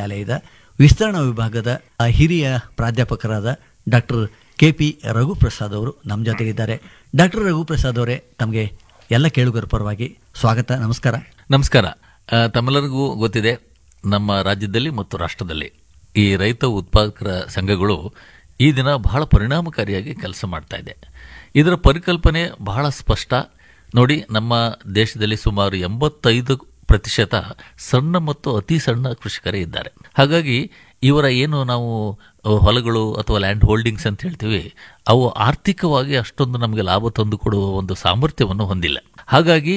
ವಿಶ್ವವಿದ್ಯಾಲಯದ ವಿಸ್ತರಣಾ ವಿಭಾಗದ ಆ, ಹಿರಿಯ ಪ್ರಾಧ್ಯಾಪಕರಾದ ಡಾಕ್ಟರ್ ಕೆ ಪಿ ರಘುಪ್ರಸಾದ್ ಅವರು ನಮ್ಮ ಜೊತೆಗಿದ್ದಾರೆ ಡಾಕ್ಟರ್ ರಘುಪ್ರಸಾದ್ ಅವರೇ ತಮಗೆ ಎಲ್ಲ ಕೇಳುಗರ ಪರವಾಗಿ ಸ್ವಾಗತ ನಮಸ್ಕಾರ ನಮಸ್ಕಾರ ಆ, ತಮ್ಮೆಲ್ಲರಿಗೂ ಗೊತ್ತಿದೆ ನಮ್ಮ ರಾಜ್ಯದಲ್ಲಿ ಮತ್ತು ರಾಷ್ಟ್ರದಲ್ಲಿ ಈ ರೈತ ಉತ್ಪಾದಕರ ಸಂಘಗಳು ಈ ದಿನ ಬಹಳ ಪರಿಣಾಮಕಾರಿಯಾಗಿ ಕೆಲಸ ಮಾಡ್ತಾ ಇದೆ ಇದರ ಪರಿಕಲ್ಪನೆ ಬಹಳ ಸ್ಪಷ್ಟ ನೋಡಿ ನಮ್ಮ ದೇಶದಲ್ಲಿ ಸುಮಾರು ಎಂಬತ್ತೈದು ಪ್ರತಿಶತ ಸಣ್ಣ ಮತ್ತು ಅತಿ ಸಣ್ಣ ಕೃಷಿಕರೇ ಇದ್ದಾರೆ ಹಾಗಾಗಿ ಇವರ ಏನು ನಾವು ಅಹ್, ಹೊಲಗಳು ಅಥವಾ ಲ್ಯಾಂಡ್ ಹೋಲ್ಡಿಂಗ್ಸ್ ಅಂತ ಹೇಳ್ತೀವಿ ಅವು ಆರ್ಥಿಕವಾಗಿ ಅಷ್ಟೊಂದು ನಮಗೆ ಲಾಭ ತಂದು ಕೊಡುವ ಒಂದು ಸಾಮರ್ಥ್ಯವನ್ನು ಹೊಂದಿಲ್ಲ ಹಾಗಾಗಿ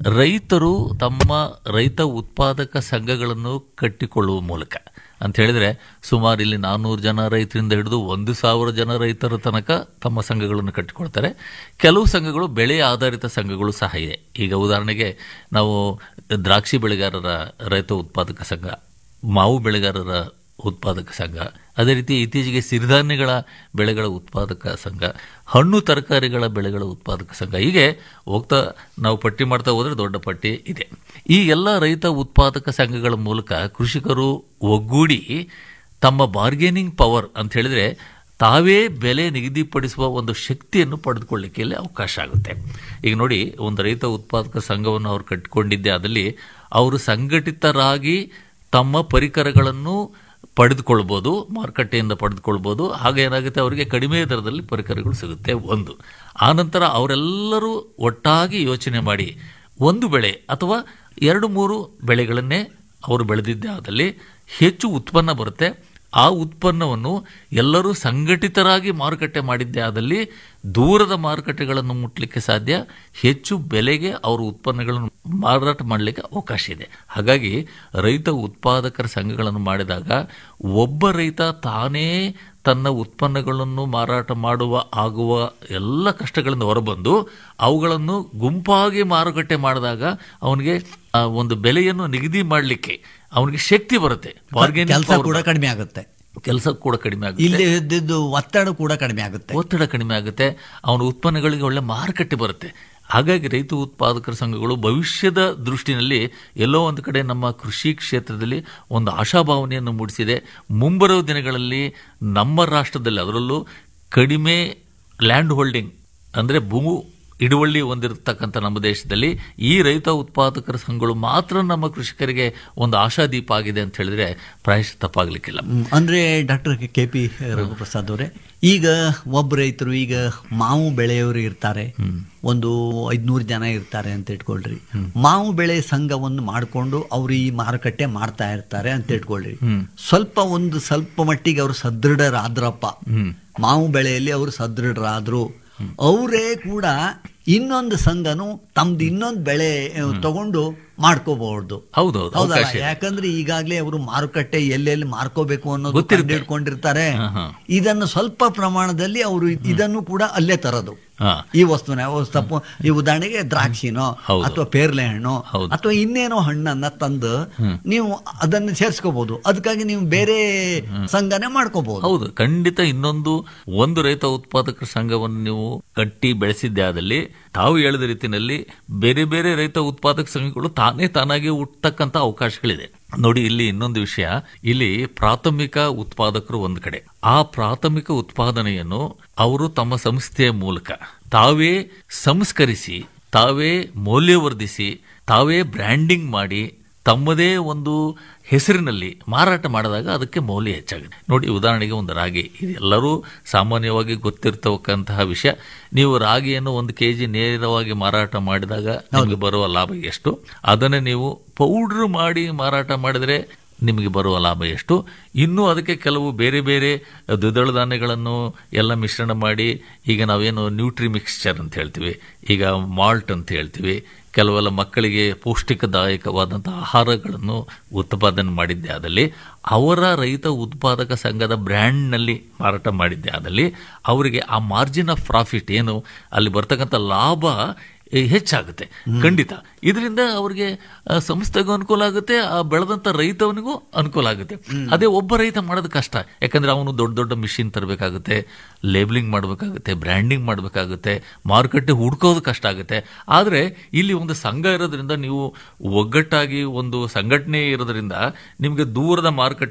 ರೈತರು ತಮ್ಮ ರೈತ ಉತ್ಪಾದಕ ಸಂಘಗಳನ್ನು ಕಟ್ಟಿಕೊಳ್ಳುವ ಮೂಲಕ ಅಂತ ಹೇಳಿದ್ರೆ ಸುಮಾರು ಇಲ್ಲಿ ನಾನ್ನೂರು ಜನ ರೈತರಿಂದ ಹಿಡಿದು ಒಂದು ಸಾವಿರ ಜನ ರೈತರ ತನಕ ತಮ್ಮ ಸಂಘಗಳನ್ನು ಕಟ್ಟಿಕೊಳ್ತಾರೆ ಕೆಲವು ಸಂಘಗಳು ಬೆಳೆ ಆಧಾರಿತ ಸಂಘಗಳು ಸಹ ಇದೆ ಈಗ ಉದಾಹರಣೆಗೆ ನಾವು ದ್ರಾಕ್ಷಿ ಬೆಳೆಗಾರರ ರೈತ ಉತ್ಪಾದಕ ಸಂಘ ಮಾವು ಬೆಳೆಗಾರರ ಉತ್ಪಾದಕ ಸಂಘ ಅದೇ ರೀತಿ ಇತ್ತೀಚೆಗೆ ಸಿರಿಧಾನ್ಯಗಳ ಬೆಳೆಗಳ ಉತ್ಪಾದಕ ಸಂಘ ಹಣ್ಣು ತರಕಾರಿಗಳ ಬೆಳೆಗಳ ಉತ್ಪಾದಕ ಸಂಘ ಹೀಗೆ ಹೋಗ್ತಾ ನಾವು ಪಟ್ಟಿ ಮಾಡ್ತಾ ಹೋದ್ರೆ ದೊಡ್ಡ ಪಟ್ಟಿ ಇದೆ ಈ ಎಲ್ಲ ರೈತ ಉತ್ಪಾದಕ ಸಂಘಗಳ ಮೂಲಕ ಕೃಷಿಕರು ಒಗ್ಗೂಡಿ ತಮ್ಮ ಬಾರ್ಗೇನಿಂಗ್ ಪವರ್ ಅಂತ ಹೇಳಿದ್ರೆ ತಾವೇ ಬೆಲೆ ನಿಗದಿಪಡಿಸುವ ಒಂದು ಶಕ್ತಿಯನ್ನು ಪಡೆದುಕೊಳ್ಳಿಕ್ಕೆ ಇಲ್ಲಿ ಅವಕಾಶ ಆಗುತ್ತೆ ಈಗ ನೋಡಿ ಒಂದು ರೈತ ಉತ್ಪಾದಕ ಸಂಘವನ್ನು ಅವರು ಕಟ್ಟಿಕೊಂಡಿದ್ದೆ ಅದಲ್ಲಿ ಅವರು ಸಂಘಟಿತರಾಗಿ ತಮ್ಮ ಪರಿಕರಗಳನ್ನು ಪಡೆದುಕೊಳ್ಬೋದು ಮಾರುಕಟ್ಟೆಯಿಂದ ಪಡೆದುಕೊಳ್ಬೋದು ಹಾಗೆ ಏನಾಗುತ್ತೆ ಅವರಿಗೆ ಕಡಿಮೆ ದರದಲ್ಲಿ ಪರಿಕರಗಳು ಸಿಗುತ್ತೆ ಒಂದು ಆನಂತರ ಅವರೆಲ್ಲರೂ ಒಟ್ಟಾಗಿ ಯೋಚನೆ ಮಾಡಿ ಒಂದು ಬೆಳೆ ಅಥವಾ ಎರಡು ಮೂರು ಬೆಳೆಗಳನ್ನೇ ಅವರು ಬೆಳೆದಿದ್ದೇ ಆದಲ್ಲಿ ಹೆಚ್ಚು ಉತ್ಪನ್ನ ಬರುತ್ತೆ ಆ ಉತ್ಪನ್ನವನ್ನು ಎಲ್ಲರೂ ಸಂಘಟಿತರಾಗಿ ಮಾರುಕಟ್ಟೆ ಮಾಡಿದ್ದೇ ಆದಲ್ಲಿ ದೂರದ ಮಾರುಕಟ್ಟೆಗಳನ್ನು ಮುಟ್ಟಲಿಕ್ಕೆ ಸಾಧ್ಯ ಹೆಚ್ಚು ಬೆಲೆಗೆ ಅವರ ಉತ್ಪನ್ನಗಳನ್ನು ಮಾರಾಟ ಮಾಡಲಿಕ್ಕೆ ಅವಕಾಶ ಇದೆ ಹಾಗಾಗಿ ರೈತ ಉತ್ಪಾದಕರ ಸಂಘಗಳನ್ನು ಮಾಡಿದಾಗ ಒಬ್ಬ ರೈತ ತಾನೇ ತನ್ನ ಉತ್ಪನ್ನಗಳನ್ನು ಮಾರಾಟ ಮಾಡುವ ಆಗುವ ಎಲ್ಲ ಕಷ್ಟಗಳಿಂದ ಹೊರಬಂದು ಅವುಗಳನ್ನು ಗುಂಪಾಗಿ ಮಾರುಕಟ್ಟೆ ಮಾಡಿದಾಗ ಅವನಿಗೆ ಆ ಒಂದು ಬೆಲೆಯನ್ನು ನಿಗದಿ ಮಾಡಲಿಕ್ಕೆ ಅವನಿಗೆ ಶಕ್ತಿ ಬರುತ್ತೆ Bargaining ಕೆಲಸ power ಕೂಡ ಬರುತ್ತೆ. ಕಡಿಮೆ ಆಗುತ್ತೆ ಕೆಲಸ ಕೂಡ ಕಡಿಮೆ ಆಗುತ್ತೆ ಇಲ್ಲಿ ಇದ್ದಿದ್ದು ಒತ್ತಡ ಕೂಡ ಕಡಿಮೆ ಆಗುತ್ತೆ ಒತ್ತಡ ಕಡಿಮೆ ಆಗುತ್ತೆ ಅವನ ಉತ್ಪನ್ನಗಳಿಗೆ ಒಳ್ಳೆ ಮಾರುಕಟ್ಟೆ ಬರುತ್ತೆ ಹಾಗಾಗಿ ರೈತ ಉತ್ಪಾದಕರ ಸಂಘಗಳು ಭವಿಷ್ಯದ ದೃಷ್ಟಿನಲ್ಲಿ ಎಲ್ಲೋ ಒಂದು ಕಡೆ ನಮ್ಮ ಕೃಷಿ ಕ್ಷೇತ್ರದಲ್ಲಿ ಒಂದು ಆಶಾಭಾವನೆಯನ್ನು ಮೂಡಿಸಿದೆ ಮುಂಬರುವ ದಿನಗಳಲ್ಲಿ ನಮ್ಮ ರಾಷ್ಟ್ರದಲ್ಲಿ ಅದರಲ್ಲೂ ಕಡಿಮೆ ಲ್ಯಾಂಡ್ ಹೋಲ್ಡಿಂಗ್ ಅಂದರೆ ಭೂ ಹಿಡುವಳ್ಳಿ ಹೊಂದಿರತಕ್ಕಂಥ ನಮ್ಮ ದೇಶದಲ್ಲಿ ಈ ರೈತ ಉತ್ಪಾದಕರ ಸಂಘಗಳು ಮಾತ್ರ ನಮ್ಮ ಕೃಷಿಕರಿಗೆ ಒಂದು ಆಶಾದೀಪ ಆಗಿದೆ ಅಂತ ಹೇಳಿದ್ರೆ ಪ್ರಾಯಶಃ ತಪ್ಪಾಗ್ಲಿಕ್ಕಿಲ್ಲ ಹ್ಮ್. ಅಂದ್ರೆ ಡಾಕ್ಟರ್ ಕೆ ಪಿ ರಘುಪ್ರಸಾದ್ ಅವರೇ ಈಗ ಒಬ್ಬ ರೈತರು ಈಗ ಮಾವು ಬೆಳೆಯವರು ಇರ್ತಾರೆ ಒಂದು ಐದ್ನೂರು ಜನ ಇರ್ತಾರೆ ಅಂತ ಇಟ್ಕೊಳ್ರಿ ಮಾವು ಬೆಳೆ ಸಂಘವನ್ನು ಮಾಡಿಕೊಂಡು ಅವರು ಈ ಮಾರುಕಟ್ಟೆ ಮಾಡ್ತಾ ಇರ್ತಾರೆ ಅಂತ ಇಟ್ಕೊಳ್ರಿ ಸ್ವಲ್ಪ ಒಂದು ಸ್ವಲ್ಪ ಮಟ್ಟಿಗೆ ಅವರು ಸದೃಢರಾದ್ರಪ್ಪ ಮಾವು ಬೆಳೆಯಲ್ಲಿ ಅವರು ಸದೃಢರಾದ್ರು ಅವರೇ ಕೂಡ ಇನ್ನೊಂದು ಸಂಘನು ತಮ್ದು ಇನ್ನೊಂದು ಬೆಳೆ ಆ, ತಗೊಂಡು ಮಾಡ್ಕೋಬಹುದು ಹೌದೌದು ಹೌದಲ್ಲ ಅವಕಾಶ ಇದೆ. ಯಾಕಂದ್ರೆ ಈಗಾಗಲೇ ಅವರು ಮಾರುಕಟ್ಟೆ ಎಲ್ಲೆಲ್ಲಿ ಮಾರ್ಕೋಬೇಕು ಅನ್ನೋದು ಗೊತ್ತಿರುತ್ತೆ. ಇಟ್ಕೊಂಡಿರ್ತಾರೆ ಹಾ, ಹಾ. ಇದನ್ನು ಸ್ವಲ್ಪ ಪ್ರಮಾಣದಲ್ಲಿ ಅವರು ಇದನ್ನು ಕೂಡ ಅಲ್ಲೇ ತರೋದು ಹಾ. ಈ ವಸ್ತುನ ಯಾವ ತಪ್ಪು ಈ ಉದಾಹರಣೆಗೆ ದ್ರಾಕ್ಷಿನೋ ಹೌದು. ಅಥವಾ ಪೇರ್ಲೆ ಹಣ್ಣು ಹೌದು. ಅಥವಾ ಇನ್ನೇನೋ ಹಣ್ಣನ್ನ ತಂದು ನೀವು ಅದನ್ನು ಸೇರಿಸ್ಕೋಬಹುದು ಅದಕ್ಕಾಗಿ ನೀವು ಬೇರೆ ಸಂಘನೆ ಮಾಡ್ಕೋಬಹುದು ಹೌದು ಖಂಡಿತ ಇನ್ನೊಂದು ಒಂದು ರೈತ ಉತ್ಪಾದಕರ ಸಂಘವನ್ನು ನೀವು ಕಟ್ಟಿ ಬೆಳೆಸಿದ್ದೆ ಆದಲ್ಲಿ ತಾವು ಹೇಳಿದ ರೀತಿಯಲ್ಲಿ ಬೇರೆ ಬೇರೆ ರೈತ ಉತ್ಪಾದಕ ಸಂಘಗಳು ತಾನೇ ತಾನಾಗಿ ಹುಟ್ಟಕ್ಕಂತ ಅವಕಾಶಗಳಿದೆ ನೋಡಿ ಇಲ್ಲಿ ಇನ್ನೊಂದು ವಿಷಯ ಇಲ್ಲಿ ಪ್ರಾಥಮಿಕ ಉತ್ಪಾದಕರು ಒಂದು ಕಡೆ ಆ ಪ್ರಾಥಮಿಕ ಉತ್ಪಾದನೆಯನ್ನು ಅವರು ತಮ್ಮ ಸಂಸ್ಥೆಯ ಮೂಲಕ ತಾವೇ ಸಂಸ್ಕರಿಸಿ ತಾವೇ ಮೌಲ್ಯವರ್ಧಿಸಿ ತಾವೇ ಬ್ರ್ಯಾಂಡಿಂಗ್ ಮಾಡಿ ತಮ್ಮದೇ ಒಂದು ಹೆಸರಿನಲ್ಲಿ ಮಾರಾಟ ಮಾಡಿದಾಗ ಅದಕ್ಕೆ ಮೌಲ್ಯ ಹೆಚ್ಚಾಗುತ್ತೆ ನೋಡಿ ಉದಾಹರಣೆಗೆ ಒಂದು ರಾಗಿ ಇದೆಲ್ಲರೂ ಸಾಮಾನ್ಯವಾಗಿ ಗೊತ್ತಿರ್ತಕ್ಕಂತಹ ವಿಷಯ ನೀವು ರಾಗಿಯನ್ನು ಒಂದು ಕೆ ಜಿ ನೇರವಾಗಿ ಮಾರಾಟ ಮಾಡಿದಾಗ ನಿಮಗೆ ಬರುವ ಲಾಭ ಎಷ್ಟು ಅದನ್ನೇ ನೀವು ಪೌಡ್ರ್ ಮಾಡಿ ಮಾರಾಟ ಮಾಡಿದರೆ ನಿಮಗೆ ಬರುವ ಲಾಭ ಎಷ್ಟು ಇನ್ನೂ ಅದಕ್ಕೆ ಕೆಲವು ಬೇರೆ ಬೇರೆ ದ್ವಿದಳ ಧಾನ್ಯಗಳನ್ನು ಎಲ್ಲ ಮಿಶ್ರಣ ಮಾಡಿ ಈಗ ನಾವೇನು ನ್ಯೂಟ್ರಿ ಮಿಕ್ಸ್ಚರ್ ಅಂತ ಹೇಳ್ತೀವಿ ಈಗ ಮಾಲ್ಟ್ ಅಂತ ಹೇಳ್ತೀವಿ ಕೆಲವೆಲ್ಲ ಮಕ್ಕಳಿಗೆ ಪೌಷ್ಟಿಕದಾಯಕವಾದಂತಹ ಆಹಾರಗಳನ್ನು ಉತ್ಪಾದನೆ ಮಾಡಿದ್ದೆ ಆದಲ್ಲಿ ಅವರ ರೈತ ಉತ್ಪಾದಕ ಸಂಘದ ಬ್ರ್ಯಾಂಡ್ನಲ್ಲಿ ಮಾರಾಟ ಮಾಡಿದ್ದೆ ಆದಲ್ಲಿ ಅವರಿಗೆ ಆ ಮಾರ್ಜಿನ್ ಆಫ್ ಪ್ರಾಫಿಟ್ ಏನು ಅಲ್ಲಿ ಬರ್ತಕ್ಕಂಥ ಲಾಭ ಏ, ಹೆಚ್ಚಾಗುತ್ತೆ ಖಂಡಿತ ಇದರಿಂದ ಅವರಿಗೆ ಆ, ಸಂಸ್ಥೆಗೂ ಅನುಕೂಲ ಆಗುತ್ತೆ ಆ ಬೆಳೆದಂತ ರೈತವನಿಗೂ ಅನುಕೂಲ ಆಗುತ್ತೆ ಅದೇ ಒಬ್ಬ ರೈತ ಮಾಡೋದು ಕಷ್ಟ ಯಾಕಂದ್ರೆ ಅವನು ದೊಡ್ಡ ದೊಡ್ಡ ಮಿಷಿನ್ ತರಬೇಕಾಗುತ್ತೆ ಲೇಬಲಿಂಗ್ ಮಾಡಬೇಕಾಗುತ್ತೆ ಬ್ರ್ಯಾಂಡಿಂಗ್ ಮಾಡಬೇಕಾಗುತ್ತೆ ಮಾರುಕಟ್ಟೆ ಹುಡ್ಕೋದು ಕಷ್ಟ ಆಗುತ್ತೆ ಆದರೆ ಇಲ್ಲಿ ಒಂದು ಸಂಘ ಇರೋದ್ರಿಂದ ನೀವು ಒಗ್ಗಟ್ಟಾಗಿ ಒಂದು ಸಂಘಟನೆ ಇರೋದ್ರಿಂದ ನಿಮಗೆ ದೂರದ ಮಾರುಕಟ್ಟೆ